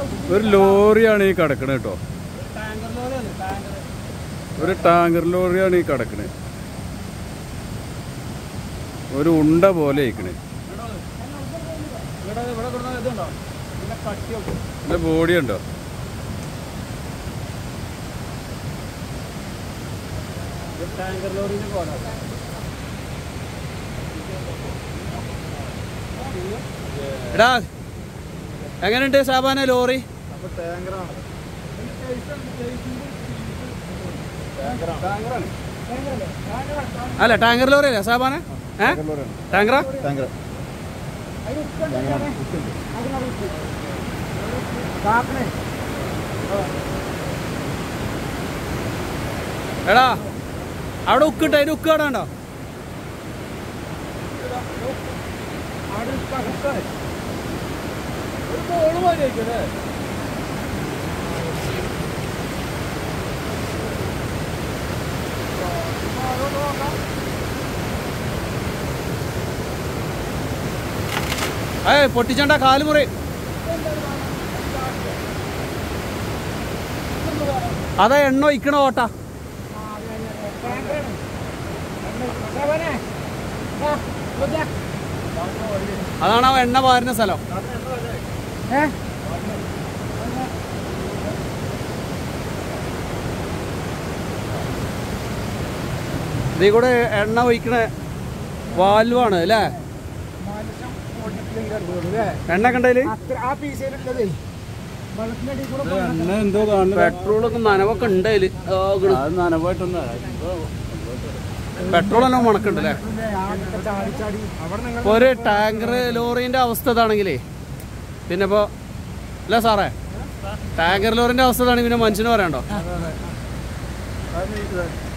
ഒരു ലോറിയാണ് ഈ കിടക്കണത് കേട്ടോ ഒരു ടാങ്കർ ലോറിയാണ് ഈ കിടക്കണത് ഒരു ഉണ്ട പോലെ ഇരിക്കണേ ഇതിന്റെ ബോഡി ഉണ്ടോ ടാങ്കർ ലോറിന്റെ പോലെ എടാ എങ്ങനെയുണ്ട് സാബാന ലോറി അപ്പൊ ടാങ്കറാണ് അല്ല ടാങ്കർ ലോറി അല്ലേ സാബാന ഏ ടാങ്കറാ ടാങ്കർ എടാ അവിടെ ഉക്കിട്ട് അതിന് ഉക്ക് കട ഉണ്ടോ ഏയ് പൊട്ടിച്ചണ്ട കാലുമുറി അതാ എണ്ണ ഒഴിക്കണ ഓട്ട അതാണ് ആ എണ്ണ പാരുന്ന സ്ഥലം ഇതിൽ കൂടെ എണ്ണ ഒഴിക്കണ വാൽവാണ് അല്ലേ എണ്ണ കണ്ടതില് ആ പീസിലുള്ളതേ വെള്ളത്തിന്റെ അടിയിൽ കൂടെ എണ്ണ എന്തോ കാണുന്നത് പെട്രോളൊക്കെ നനവൊക്കെ ഉണ്ട് അതില് അത് നനവായിട്ടൊന്നും പെട്രോൾ തന്നെ മണക്കുണ്ട് അല്ലേ ആദ്യത്തെ ചാടി ചാടി അവിടെ നിങ്ങൾ ഇപ്പൊ ഒരു ടാങ്കർ ലോറിന്റെ അവസ്ഥ ഇതാണെങ്കിലേ പിന്നെ ഇപ്പോ അല്ല സാറേ ടാങ്കർ ലോറിന്റെ അവസ്ഥ ഇതാണെങ്കിൽ പിന്നെ മനുഷ്യന് പറയണ്ടോ അതെ അതെ